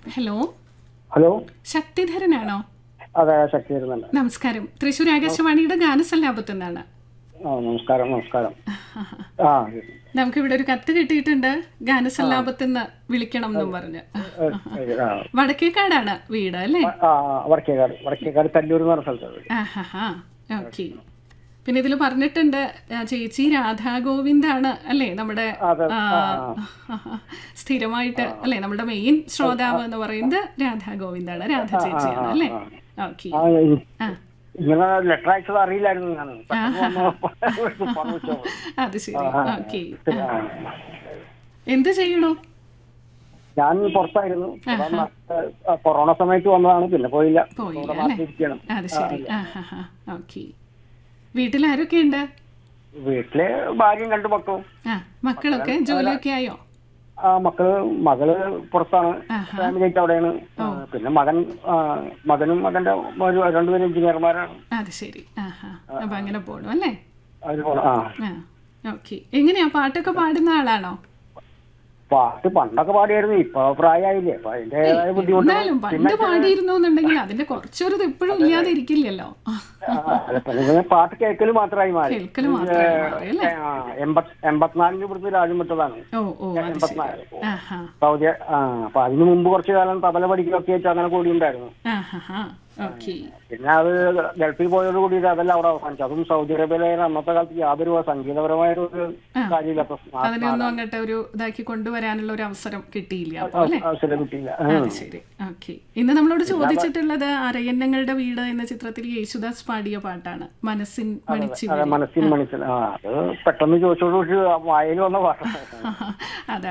Hello hello ശക്തിധരനാണോ അതെ ശക്തി വരുന്നുണ്ട് നമസ്കാരം തൃശ്ശൂർ ആകാശവാണിയുടെ ഗാനസല്ലാപത്തു നിന്നാണ് ആ നമസ്കാരം നമസ്കാരം ആ നമുക്കിവിടെ ഒരു കത്ത് കിട്ടിയിട്ടുണ്ട് ഗാനസല്ലാപത്തു നിന്ന് വിളിക്കണം എന്നും പറഞ്ഞ് ഏ, ഏ, ആ. വടക്കേക്കാടാണ് വീട് അല്ലേ ആ വടക്കേക്കാട് വടക്കേക്കാട് കല്ലൂർ എന്ന് പറഞ്ഞ സ്ഥലത്ത് ആഹാ ഓക്കെ പിന്നെ ഇതിൽ പറഞ്ഞിട്ടുണ്ട് ആ, ചേച്ചി രാധാ ഗോവിന്ദാണ് അല്ലേ നമ്മുടെ അതെ, ആ, സ്ഥിരമായിട്ട് അല്ലേ നമ്മുടെ മെയിൻ ശ്രോതാവ് എന്ന് പറയുന്നത് രാധാ ഗോവിന്ദാണ് രാധ ചേച്ചിയാണ് അല്ലേ ഓക്കെ ആ ഇ- ആ ഇങ്ങനെ ലെറ്റർ അയച്ചത് അറിയില്ലായിരുന്നു ഞാൻ പെട്ടെന്ന് വന്ന് ഫോൺ വിളിച്ചോ. അത് ശരി ഓക്കെ ആ. എന്ത് ചെയ്യണോ ഞാൻ പുറത്തായിരുന്നു കൊറോണ ആ, കൊറോണ സമയത്ത് വന്നതാണ് പിന്നെ പോയില്ല പോയില്ല ഇവിടെ അല്ലേ നാട്ടിലിരിക്കുകയാണ് അത് ശരി ആ ഹാ ഹാ ഓക്കെ വീട്ടിൽ ആരൊക്കെ ഉണ്ട് വീട്ടില് ഭാര്യയും രണ്ടു മക്കളും ആ മക്കളൊക്കെ ജോലിയൊക്കെ ആയോ ആ മക്കള് മകള് പുറത്താണ് ആഹാ. ഫാമിലി ആയിട്ട് അവിടെയാണ് ആ, പിന്നെ മകൻ ആ, മകനും മകന്റെ ഒരു രണ്ടുപേരും എഞ്ചിനീയർമാരാണ് അത് ശരി ആ ഹാ അപ്പൊ അങ്ങനെ പോണു അല്ലേ അവര് പോണു. ആ ആ ഓക്കെ എങ്ങനെയാ പാട്ടൊക്കെ പാടുന്ന ആളാണോ പാട്ട് പണ്ടൊക്കെ പാടിയായിരുന്നു ഇപ്പൊ പ്രായമായില്ലേ അപ്പൊ അതിന്റേതായ ബുദ്ധിമുട്ട് എന്നാലും പണ്ട് പാടിയിരുന്നു എന്നുണ്ടെങ്കിൽ അതിന്റെ കുറച്ചൊരു ഇത് ഇപ്പോഴും ഇല്ലാതെ ഇരിക്കില്ലല്ലോ ആ, അല്ല, പിന്നെ ഇങ്ങനെ പാട്ട് കേൾക്കല് മാത്രമായി മാറി കേൾക്കല് മാത്രമായി മാറി അല്ലേ ആ, എൺപത് എൺപത്തിനാലിന് ഇവിടുത്തെ രാജ്യം വിട്ടതാണ് ഓ ഓ അത് ശരി എൺപത്തിനാല് ആ ഹാ സൗദി ആ അപ്പൊ അതിന് മുമ്പ് കുറച്ചു കാലം തബല പഠിക്കലൊക്കെ ആയിട്ട് അങ്ങനെ കൂടി ഉണ്ടായിരുന്നു ആ ഹാ ഹാ ഓക്കെ പിന്നെ അത് ഗൾഫിൽ പോയതോട് കൂടി അതെല്ലാം അവിടെ അവസാനിച്ചു അതും സൗദി അറേബ്യയിലായാലും അന്നത്തെ കാലത്ത് യാതൊരു സംഗീതപരമായ ഒരു കാര്യമില്ല അപ്പൊ അതിനൊന്നും അങ്ങോട്ട് ഒരു ഇതാക്കി കൊണ്ടുവരാനുള്ള ഒരു അവസരം കിട്ടിയില്ല അപ്പൊ അല്ലേ അവസരം കിട്ടിയില്ല അത് ശരി ഓക്കെ ഇന്ന് നമ്മളോട് ചോദിച്ചിട്ടുള്ളത് അരയന്നങ്ങളുടെ വീട് എന്ന ചിത്രത്തിൽ യേശുദാസ് പാടിയ പാട്ടാണ് മനസ്സിൻ മണിച്ചു അതെ മനസ്സിൽ മനസ്സിൽ ആ അത് പെട്ടെന്ന് ചോദിച്ചോട് വായിൽ വന്ന പാട്ടാണ് അതെ